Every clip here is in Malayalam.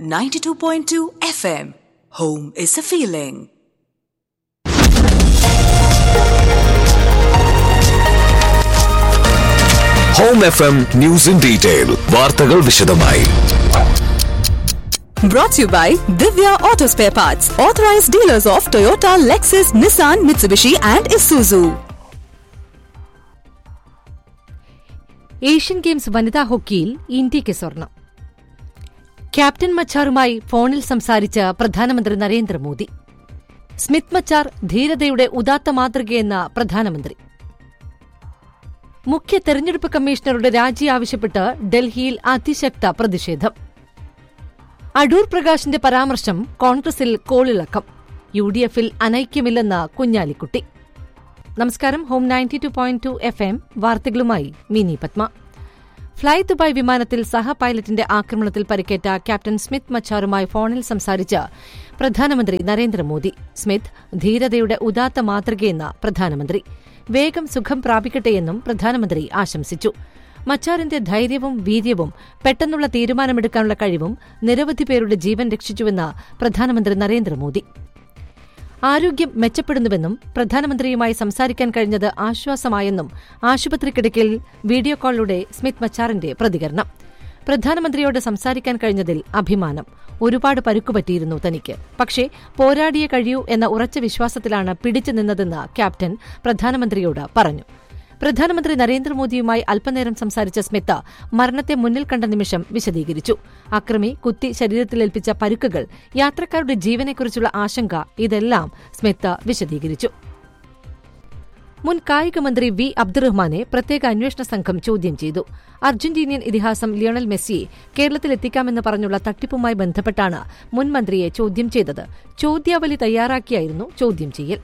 92.2 FM. Home is a feeling. Home F M news in detail വാർത്തകൾ വിശദമായി Brought to you by Divya Auto Spare Parts, authorized dealers of Toyota, Lexus, Nissan, Mitsubishi, and Isuzu. Asian games വനിതാ ഹോക്കിയിൽ ഇന്ത്യയ്ക്ക് സ്വർണം ക്യാപ്റ്റൻ മച്ചാറുമായി ഫോണിൽ സംസാരിച്ച പ്രധാനമന്ത്രി നരേന്ദ്രമോദി സ്മിത്ത് മച്ചാർ ധീരതയുടെ ഉദാത്ത മാതൃകയെന്ന പ്രധാനമന്ത്രി മുഖ്യ തെരഞ്ഞെടുപ്പ് കമ്മീഷണറുടെ രാജി ആവശ്യപ്പെട്ട് ഡൽഹിയിൽ അതിശക്ത പ്രതിഷേധം അടൂർ പ്രകാശിന്റെ പരാമർശം കോൺഗ്രസിൽ കോളിളക്കം യു ഡി എഫിൽ അനൈക്യമില്ലെന്ന് കുഞ്ഞാലിക്കുട്ടി നമസ്കാരം home ninety two point two FM എം വാർത്തകളുമായി മിനി പത്മ ഫ്ളൈ ദുബായ് വിമാനത്തിൽ സഹ പൈലറ്റിന്റെ ആക്രമണത്തിൽ പരിക്കേറ്റ ക്യാപ്റ്റൻ സ്മിത്ത് മച്ചാറുമായി ഫോണിൽ സംസാരിച്ച പ്രധാനമന്ത്രി നരേന്ദ്രമോദി സ്മിത്ത് ധീരതയുടെ ഉദാത്ത മാതൃകയെന്ന പ്രധാനമന്ത്രി വേഗം സുഖം പ്രാപിക്കട്ടെയെന്നും പ്രധാനമന്ത്രി ആശംസിച്ചു മച്ചാറിന്റെ ധൈര്യവും വീര്യവും പെട്ടെന്നുള്ള തീരുമാനമെടുക്കാനുള്ള കഴിവും നിരവധി പേരുടെ ജീവൻ രക്ഷിച്ചുവെന്ന് പ്രധാനമന്ത്രി നരേന്ദ്രമോദി ആരോഗ്യം മെച്ചപ്പെടുന്നുവെന്നും പ്രധാനമന്ത്രിയുമായി സംസാരിക്കാൻ കഴിഞ്ഞത് ആശ്വാസമായെന്നും ആശുപത്രി കിടക്കയിൽ വീഡിയോ കോളിലൂടെ സ്മിത്ത് മച്ചാറിന്റെ പ്രതികരണം പ്രധാനമന്ത്രിയോട് സംസാരിക്കാൻ കഴിഞ്ഞതിൽ അഭിമാനം ഒരുപാട് പരുക്കുപറ്റിയിരുന്നു തനിക്ക് പക്ഷേ പോരാടിയേ കഴിയൂ എന്ന ഉറച്ച വിശ്വാസത്തിലാണ് പിടിച്ചു നിന്നതെന്ന് ക്യാപ്റ്റൻ പ്രധാനമന്ത്രിയോട് പറഞ്ഞു പ്രധാനമന്ത്രി നരേന്ദ്രമോദിയുമായി അല്പനേരം സംസാരിച്ച സ്മിത്ത മരണത്തെ മുന്നിൽ കണ്ട നിമിഷം വിശദീകരിച്ചു അക്രമി കുത്തി ശരീരത്തിലേൽപ്പിച്ച പരുക്കുകൾ യാത്രക്കാരുടെ ജീവനെക്കുറിച്ചുള്ള ആശങ്ക ഇതെല്ലാം സ്മിത്ത വിശദീകരിച്ചു മുൻ കായിക മന്ത്രി വി അബ്ദുറഹ്മാനെ പ്രത്യേക അന്വേഷണ സംഘം ചോദ്യം ചെയ്തു അർജന്റീനിയൻ ഇതിഹാസം ലിയോണൽ മെസ്സിയെ കേരളത്തിലെത്തിക്കാമെന്ന് പറഞ്ഞുള്ള തട്ടിപ്പുമായി ബന്ധപ്പെട്ടാണ് മുൻ മന്ത്രിയെ ചോദ്യം ചെയ്തത് ചോദ്യാവലി തയ്യാറാക്കിയായിരുന്നു ചോദ്യം ചെയ്യൽ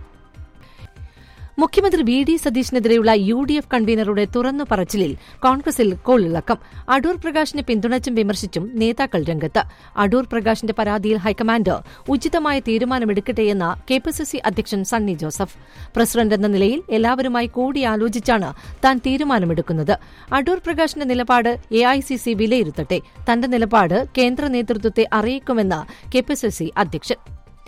മുഖ്യമന്ത്രി വി ഡി സതീശിനെതിരെയുള്ള യു ഡി എഫ് കൺവീനറുടെ തുറന്നു പറച്ചിലിൽ കോൺഗ്രസിൽ കോളിളക്കം അടൂർ പ്രകാശിനെ പിന്തുണച്ചും വിമർശിച്ചും നേതാക്കൾ രംഗത്ത് അടൂർ പ്രകാശിന്റെ പരാതിയിൽ ഹൈക്കമാൻഡ് ഉചിതമായ തീരുമാനമെടുക്കട്ടെയെന്ന കെ പി സി സി അധ്യക്ഷൻ സണ്ണി ജോസഫ് പ്രസിഡന്റ് എന്ന നിലയിൽ എല്ലാവരുമായി കൂടിയാലോചിച്ചാണ് താൻ തീരുമാനമെടുക്കുന്നത് അടൂർ പ്രകാശിന്റെ നിലപാട് എ ഐ സി സി വിലയിരുത്തട്ടെ തന്റെ നിലപാട് കേന്ദ്ര നേതൃത്വത്തെ അറിയിക്കുമെന്ന് കെ പി സി സി അധ്യക്ഷൻ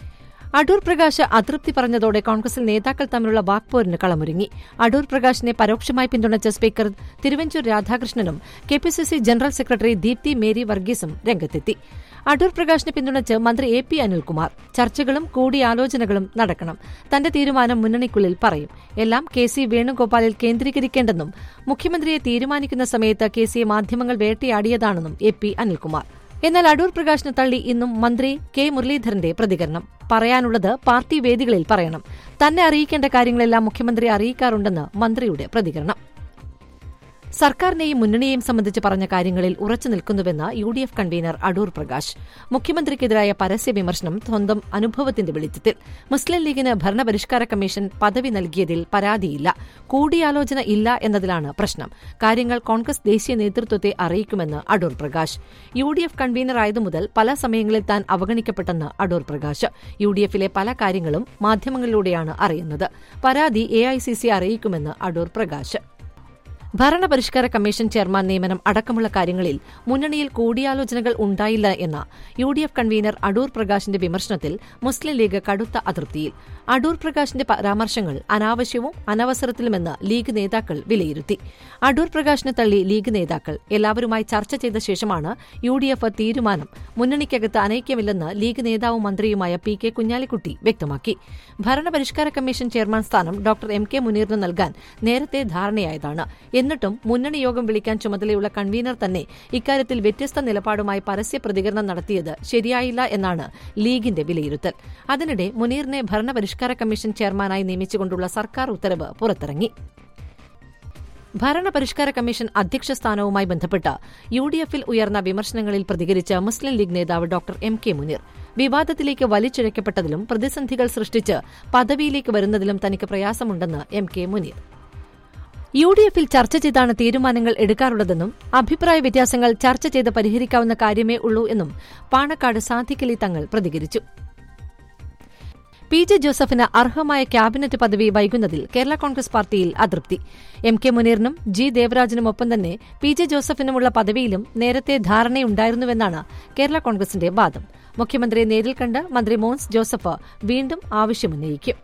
അടൂർ പ്രകാശ് അതൃപ്തി പറഞ്ഞതോടെ കോൺഗ്രസിൽ നേതാക്കൾ തമ്മിലുള്ള വാക്പോരിന് കളമൊരുങ്ങി അടൂർ പ്രകാശിനെ പരോക്ഷമായി പിന്തുണച്ച സ്പീക്കർ തിരുവഞ്ചൂർ രാധാകൃഷ്ണനും K P C C general secretary Deepthi Mary വർഗീസും രംഗത്തെത്തി അടൂർ പ്രകാശിനെ പിന്തുണച്ച് മന്ത്രി എ പി അനിൽകുമാർ ചർച്ചകളും കൂടിയാലോചനകളും നടക്കണം തന്റെ തീരുമാനം മുന്നണിക്കുള്ളിൽ പറയും എല്ലാം കെ സി വേണുഗോപാലിൽ കേന്ദ്രീകരിക്കേണ്ടെന്നും മുഖ്യമന്ത്രിയെ തീരുമാനിക്കുന്ന സമയത്ത് കെ സിയെ മാധ്യമങ്ങൾ വേട്ടയാടിയതാണെന്നും എ പി അനിൽകുമാർ എന്നാൽ അടൂർ പ്രകാശിനെ തള്ളി ഇന്നും മന്ത്രി കെ മുരളീധരന്റെ പ്രതികരണം പറയാനുള്ളത് പാർട്ടി വേദികളിൽ പറയണം തന്നെ അറിയിക്കേണ്ട കാര്യങ്ങളെല്ലാം മുഖ്യമന്ത്രി അറിയിക്കാറുണ്ടെന്ന് മന്ത്രിയുടെ പ്രതികരണം സർക്കാരിനെയും മുന്നണിയെയും സംബന്ധിച്ച് പറഞ്ഞ കാര്യങ്ങളിൽ ഉറച്ചു നിൽക്കുന്നുവെന്ന് U D F convener Adoor Prakash മുഖ്യമന്ത്രിക്കെതിരായ പരസ്യ വിമർശനം സ്വന്തം അനുഭവത്തിന്റെ വെളിച്ചത്തിൽ മുസ്ലിം ലീഗിന് ഭരണപരിഷ്കാര കമ്മീഷൻ പദവി നൽകിയതിൽ പരാതിയില്ല കൂടിയാലോചന ഇല്ല എന്നതിലാണ് പ്രശ്നം കാര്യങ്ങൾ കോൺഗ്രസ് ദേശീയ നേതൃത്വത്തെ അറിയിക്കുമെന്ന് Adoor Prakash U D F കൺവീനറായതു മുതൽ പല സമയങ്ങളിൽ താൻ അവഗണിക്കപ്പെട്ടെന്ന് അടൂർ പ്രകാശ് യു ഡി എഫിലെ പല കാര്യങ്ങളും മാധ്യമങ്ങളിലൂടെയാണ് അറിയുന്നത് പരാതി എ ഐ സി സി അറിയിക്കുമെന്ന് അടൂർ പ്രകാശ് ഭരണപരിഷ്കാര കമ്മീഷൻ ചെയർമാൻ നിയമനം അടക്കമുള്ള കാര്യങ്ങളിൽ മുന്നണിയിൽ കൂടിയാലോചനകൾ ഉണ്ടായില്ല എന്ന U D F convener Adoor പ്രകാശിന്റെ വിമർശനത്തിൽ മുസ്ലിം ലീഗ് കടുത്ത അതൃപ്തിയിൽ അടൂർ പ്രകാശിന്റെ പരാമർശങ്ങൾ അനാവശ്യവും അനവസരത്തിലുമെന്ന് ലീഗ് നേതാക്കൾ വിലയിരുത്തി അടൂർ പ്രകാശിനെ തള്ളി ലീഗ് നേതാക്കൾ എല്ലാവരുമായി ചർച്ച ചെയ്ത ശേഷമാണ് യു ഡി എഫ് തീരുമാനം മുന്നണിക്കകത്ത് അനൈക്യമില്ലെന്ന് ലീഗ് നേതാവും മന്ത്രിയുമായ പി കെ കുഞ്ഞാലിക്കുട്ടി വ്യക്തമാക്കി ഭരണപരിഷ്കാര കമ്മീഷൻ ചെയർമാൻ സ്ഥാനം ഡോക്ടർ എം കെ മുനീറിന് നൽകാൻ നേരത്തെ ധാരണയായതാണ് എന്നിട്ടും മുന്നണി യോഗം വിളിക്കാൻ ചുമതലയുള്ള കൺവീനർ തന്നെ ഇക്കാര്യത്തിൽ വ്യത്യസ്ത നിലപാടുമായി പരസ്യ പ്രതികരണം നടത്തിയത് ശരിയായില്ല എന്നാണ് ലീഗിന്റെ വിലയിരുത്തൽ അതിനിടെ മുനീറിനെ ഭരണപരിഷ്കാര കമ്മീഷൻ ചെയർമാനായി നിയമിച്ചുകൊണ്ടുള്ള സർക്കാർ ഉത്തരവ് പുറത്തിറങ്ങി ഭരണപരിഷ്കാര കമ്മീഷൻ അധ്യക്ഷ സ്ഥാനവുമായി ബന്ധപ്പെട്ട് യു ഡി എഫിൽ ഉയർന്ന വിമർശനങ്ങളിൽ പ്രതികരിച്ച മുസ്ലിം ലീഗ് നേതാവ് ഡോക്ടർ എം കെ മുനീർ വിവാദത്തിലേക്ക് വലിച്ചിഴക്കപ്പെട്ടതിലും പ്രതിസന്ധികൾ സൃഷ്ടിച്ച് പദവിയിലേക്ക് വരുന്നതിലും തനിക്ക് പ്രയാസമുണ്ടെന്ന് M K Muneer U D എഫിൽ ചർച്ച ചെയ്താണ് തീരുമാനങ്ങൾ എടുക്കാറുള്ളതെന്നും അഭിപ്രായ വ്യത്യാസങ്ങൾ ചർച്ച ചെയ്ത് പരിഹരിക്കാവുന്ന കാര്യമേ ഉള്ളൂ എന്നും പാണക്കാട് സാധിക്കലി തങ്ങൾ പ്രതികരിച്ചു പി ജെ ജോസഫിന് അർഹമായ ക്യാബിനറ്റ് പദവി വൈകുന്നതിൽ കേരള കോൺഗ്രസ് പാർട്ടിയിൽ അതൃപ്തി എം കെ മുനീറിനും ജി ദേവരാജനുമൊപ്പം തന്നെ പി ജെ ജോസഫിനുമുള്ള പദവിയിലും നേരത്തെ ധാരണയുണ്ടായിരുന്നുവെന്നാണ് കേരള കോൺഗ്രസിന്റെ വാദം മുഖ്യമന്ത്രിയെ നേരിൽ കണ്ട് മന്ത്രി മോൻസ് ജോസഫ് വീണ്ടും ആവശ്യമുന്നയിക്കും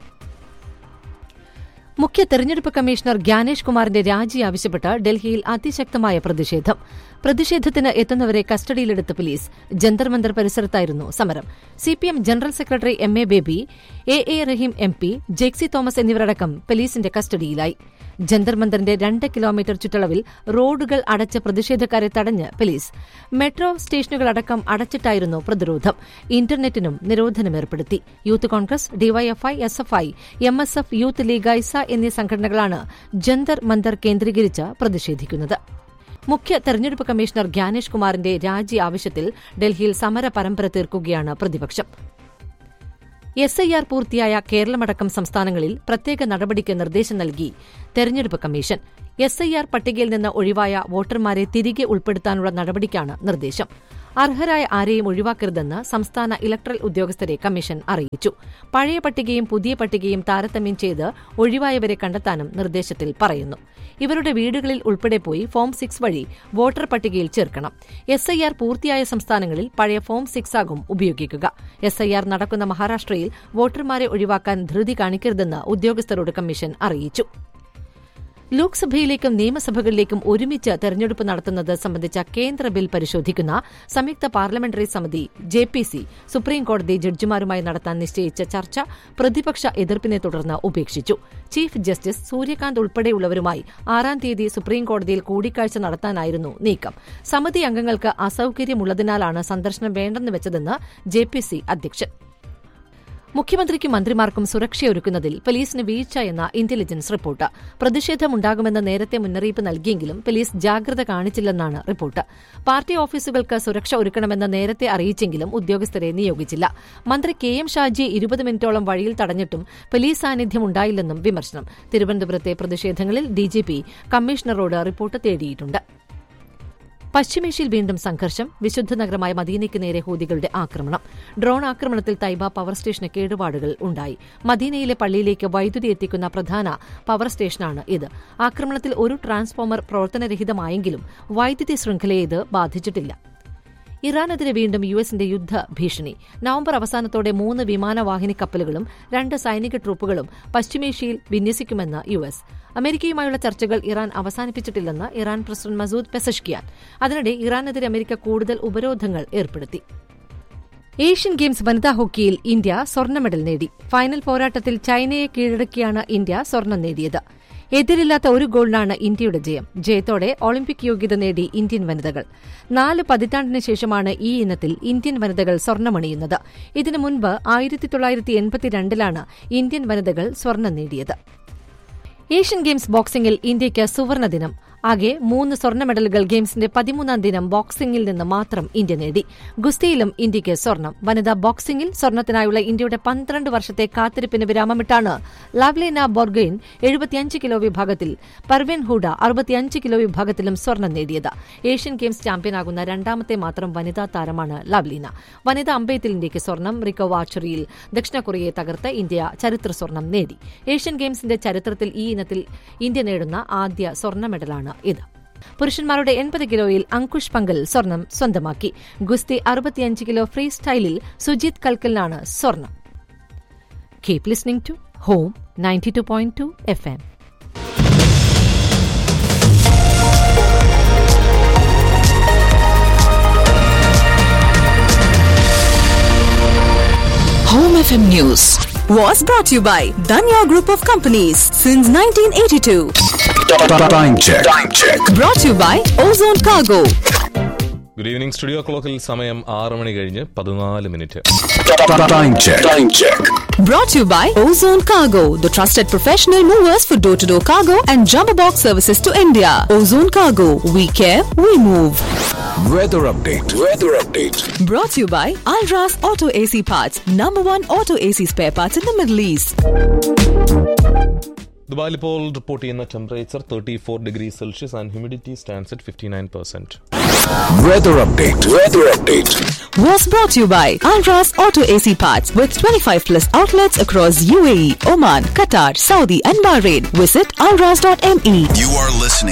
മുഖ്യ തെരഞ്ഞെടുപ്പ് കമ്മീഷണർ ഗ്യാനേഷ് കുമാറിന്റെ രാജി ആവശ്യപ്പെട്ട് ഡൽഹിയിൽ അതിശക്തമായ പ്രതിഷേധം പ്രതിഷേധത്തിന് എത്തുന്നവരെ കസ്റ്റഡിയിലെടുത്ത പോലീസ് ജന്തർ മന്ദർ പരിസരത്തായിരുന്നു സമരം CPM general secretary M A Baby A A Rahim M P Jexy Thomas എന്നിവരടക്കം പോലീസിന്റെ കസ്റ്റഡിയിലായി ജന്തർ മന്ദറിന്റെ രണ്ട് കിലോമീറ്റർ ചുറ്റളവിൽ റോഡുകൾ അടച്ച പ്രതിഷേധക്കാരെ തടഞ്ഞ് പോലീസ് മെട്രോ സ്റ്റേഷനുകളടക്കം അടച്ചിട്ടായിരുന്നു പ്രതിരോധം ഇന്റർനെറ്റിനും നിരോധനം ഏർപ്പെടുത്തി youth Congress DYFI S F I M S F youth League AISA എന്നീ സംഘടനകളാണ് ജന്തർ മന്ദർ കേന്ദ്രീകരിച്ച് പ്രതിഷേധിക്കുന്നത് മുഖ്യ തെരഞ്ഞെടുപ്പ് കമ്മീഷണർ ഗ്യാനേഷ് കുമാറിന്റെ രാജി ആവശ്യത്തിൽ ഡൽഹിയിൽ സമര പരമ്പര തീർക്കുകയാണ് പ്രതിപക്ഷം എസ് ഐ ആർ പൂർത്തിയായ കേരളമടക്കം സംസ്ഥാനങ്ങളിൽ പ്രത്യേക നടപടിക്ക് നിർദ്ദേശം നൽകി തെരഞ്ഞെടുപ്പ് കമ്മീഷൻ എസ് ഐ ആർ പട്ടികയിൽ നിന്ന് ഒഴിവായ വോട്ടർമാരെ തിരികെ ഉൾപ്പെടുത്താനുള്ള നടപടിക്കാണ് നിർദ്ദേശം അർഹരായ ആരെയും ഒഴിവാക്കരുതെന്ന് സംസ്ഥാന ഇലക്ട്രൽ ഉദ്യോഗസ്ഥരെ കമ്മീഷൻ അറിയിച്ചു പഴയ പട്ടികയും പുതിയ പട്ടികയും താരതമ്യം ചെയ്ത് ഒഴിവായവരെ കണ്ടെത്താനും നിർദ്ദേശത്തിൽ പറയുന്നു ഇവരുടെ വീടുകളിൽ ഉൾപ്പെടെ പോയി ഫോം സിക്സ് വഴി വോട്ടർ പട്ടികയിൽ ചേർക്കണം എസ് ഐ ആർ പൂർത്തിയായ സംസ്ഥാനങ്ങളിൽ പഴയ ഫോം സിക്സ് ആകും ഉപയോഗിക്കുക എസ് ഐ ആർ നടക്കുന്ന മഹാരാഷ്ട്രയിൽ വോട്ടർമാരെ ഒഴിവാക്കാൻ ധൃതി കാണിക്കരുതെന്ന് ഉദ്യോഗസ്ഥരോട് കമ്മീഷൻ അറിയിച്ചു ലോക്സഭയിലേക്കും നിയമസഭകളിലേക്കും ഒരുമിച്ച് തെരഞ്ഞെടുപ്പ് നടത്തുന്നത് സംബന്ധിച്ച കേന്ദ്ര ബിൽ പരിശോധിക്കുന്ന സംയുക്ത പാർലമെന്ററി സമിതി ജെ പി സി സുപ്രീംകോടതി ജഡ്ജിമാരുമായി നടത്താൻ നിശ്ചയിച്ച ചർച്ച പ്രതിപക്ഷ എതിർപ്പിനെ തുടർന്ന് ഉപേക്ഷിച്ചു ചീഫ് ജസ്റ്റിസ് സൂര്യകാന്ത് ഉൾപ്പെടെയുള്ളവരുമായി ആറാം തീയതി സുപ്രീംകോടതിയിൽ കൂടിക്കാഴ്ച നടത്താനായിരുന്നു നീക്കം സമിതി അംഗങ്ങൾക്ക് അസൌകര്യമുള്ളതിനാലാണ് സന്ദർശനം വേണ്ടെന്ന് വെച്ചതെന്ന് ജെ പി സി അധ്യക്ഷൻ മുഖ്യമന്ത്രിക്കും മന്ത്രിമാർക്കും സുരക്ഷയൊരുക്കുന്നതിൽ പോലീസിന് വീഴ്ച എന്ന ഇന്റലിജൻസ് റിപ്പോർട്ട് പ്രതിഷേധമുണ്ടാകുമെന്ന് നേരത്തെ മുന്നറിയിപ്പ് നൽകിയെങ്കിലും പോലീസ് ജാഗ്രത കാണിച്ചില്ലെന്നാണ് റിപ്പോർട്ട് പാർട്ടി ഓഫീസുകൾക്ക് സുരക്ഷ ഒരുക്കണമെന്ന് നേരത്തെ അറിയിച്ചെങ്കിലും ഉദ്യോഗസ്ഥരെ നിയോഗിച്ചില്ല മന്ത്രി കെ എം ഷാജി ഇരുപത് മിനിറ്റോളം വഴിയിൽ തടഞ്ഞിട്ടും പോലീസ് സാന്നിധ്യം ഉണ്ടായില്ലെന്നും വിമർശനം തിരുവനന്തപുരത്തെ പ്രതിഷേധങ്ങളിൽ ഡിജിപി കമ്മീഷണറോട് റിപ്പോർട്ട് തേടിയിട്ടുണ്ട് പശ്ചിമേഷ്യയിൽ വീണ്ടും സംഘർഷം വിശുദ്ധ നഗരമായ മദീനയ്ക്ക് നേരെ ഹൂതികളുടെ ആക്രമണം ഡ്രോൺ ആക്രമണത്തിൽ തൈബ പവർ സ്റ്റേഷന് കേടുപാടുകൾ ഉണ്ടായി മദീനയിലെ പള്ളിയിലേക്ക് വൈദ്യുതി എത്തിക്കുന്ന പ്രധാന പവർ സ്റ്റേഷനാണ് ഇത് ആക്രമണത്തിൽ ഒരു ട്രാൻസ്ഫോമർ പ്രവർത്തനരഹിതമായെങ്കിലും വൈദ്യുതി ശൃംഖലയെ ഇത് ബാധിച്ചിട്ടില്ല ഇറാനെതിരെ വീണ്ടും യു എസിന്റെ യുദ്ധ ഭീഷണി നവംബർ അവസാനത്തോടെ മൂന്ന് വിമാനവാഹിനി കപ്പലുകളും രണ്ട് സൈനിക ട്രൂപ്പുകളും പശ്ചിമേഷ്യയിൽ വിന്യസിക്കുമെന്ന് യു എസ് അമേരിക്കയുമായുള്ള ചർച്ചകൾ ഇറാൻ അവസാനിപ്പിച്ചിട്ടില്ലെന്ന് ഇറാൻ പ്രസിഡന്റ് മസൂദ് പെസഷ്കിയാൻ അതിനിടെ ഇറാനെതിരെ അമേരിക്ക കൂടുതൽ ഉപരോധങ്ങൾ ഏർപ്പെടുത്തി ഏഷ്യൻ ഗെയിംസ് വനിതാ ഹോക്കിയിൽ ഇന്ത്യ സ്വർണ്ണ മെഡൽ നേടി ഫൈനൽ പോരാട്ടത്തിൽ ചൈനയെ കീഴടക്കിയാണ് ഇന്ത്യ സ്വർണം നേടിയത് എതിരില്ലാത്ത ഒരു ഗോളിനാണ് ഇന്ത്യയുടെ ജയം ജയത്തോടെ ഒളിമ്പിക് യോഗ്യത നേടി ഇന്ത്യൻ വനിതകൾ നാല് പതിറ്റാണ്ടിന് ശേഷമാണ് ഈ ഇനത്തിൽ ഇന്ത്യൻ വനിതകൾ സ്വർണ്ണമണിയുന്നത് ഇതിനു മുൻപ് ആയിരത്തി തൊള്ളായിരത്തി എൺപത്തിരണ്ടിലാണ് ഇന്ത്യൻ വനിതകൾ സ്വർണം നേടിയത് ഏഷ്യൻ ഗെയിംസ് ബോക്സിംഗിൽ ഇന്ത്യയ്ക്ക് സുവർണ ദിനം ആകെ മൂന്ന് സ്വർണ്ണ മെഡലുകൾ ഗെയിംസിന്റെ പതിമൂന്നാം ദിനം ബോക്സിംഗിൽ നിന്ന് മാത്രം ഇന്ത്യ നേടി ഗുസ്തിയിലും ഇന്ത്യയ്ക്ക് സ്വർണം വനിതാ ബോക്സിംഗിൽ സ്വർണത്തിനായുള്ള ഇന്ത്യയുടെ പന്ത്രണ്ട് വർഷത്തെ കാത്തിരിപ്പിന് വിരാമമിട്ടാണ് ലാവ്ലേന ബോർഗെയിൻ എഴുപത്തിയഞ്ച് കിലോ വിഭാഗത്തിൽ പർവേൻ ഹൂഡ അറുപത്തിയഞ്ച് കിലോ വിഭാഗത്തിലും സ്വർണം നേടിയത് ഏഷ്യൻ ഗെയിംസ് ചാമ്പ്യനാകുന്ന രണ്ടാമത്തെ മാത്രം വനിതാ താരമാണ് ലാവ്ലീന വനിതാ അമ്പയത്തിൽ ഇന്ത്യയ്ക്ക് സ്വർണം റിക്കോ ആർച്ചറിയിൽ ദക്ഷിണ കൊറിയയെ തകർത്ത് ഇന്ത്യ ചരിത്ര സ്വർണം നേടി ഏഷ്യൻ ഗെയിംസിന്റെ ചരിത്രത്തിൽ ഈ ഇനത്തിൽ ഇന്ത്യ നേടുന്ന ആദ്യ സ്വർണ്ണ മെഡലാണ് ഇത് പുരുഷന്മാരുടെ എൺപത് കിലോയിൽ അങ്കുഷ് പങ്കൽ സ്വർണം സ്വന്തമാക്കി ഗുസ്തി അറുപത്തിയഞ്ച് കിലോ ഫ്രീ സ്റ്റൈലിൽ സുജിത് കൽക്കലിനാണ് സ്വർണം keep listening to home ninety two point two FM എം Home FM News was brought to you by Danya Group of Companies since 1982. Time check. Time check. Brought to you by Ozone Cargo. Good evening studio ക്ലോക്കിൽ സമയം ആറ് മണി കഴിഞ്ഞ് പതിനാല് minute Time check. Time check. Brought to you by Ozone Cargo, the trusted professional movers for door to door cargo and jumbo box services to India. Ozone Cargo, we care, we move. Weather update. Weather update. Brought to you by Alras Auto AC Parts, number one auto AC spare parts in the Middle East. ദുബായിൽ ഇപ്പോൾ റിപ്പോർട്ട് ചെയ്യുന്ന temperature thirty four degree Celsius and humidity stands at fifty nine percent Weather update. Weather update. Was brought to you by Alras Auto AC Parts with 25 plus outlets across UAE, Oman, Qatar, Saudi, and Bahrain. Visit alras.me. You are listening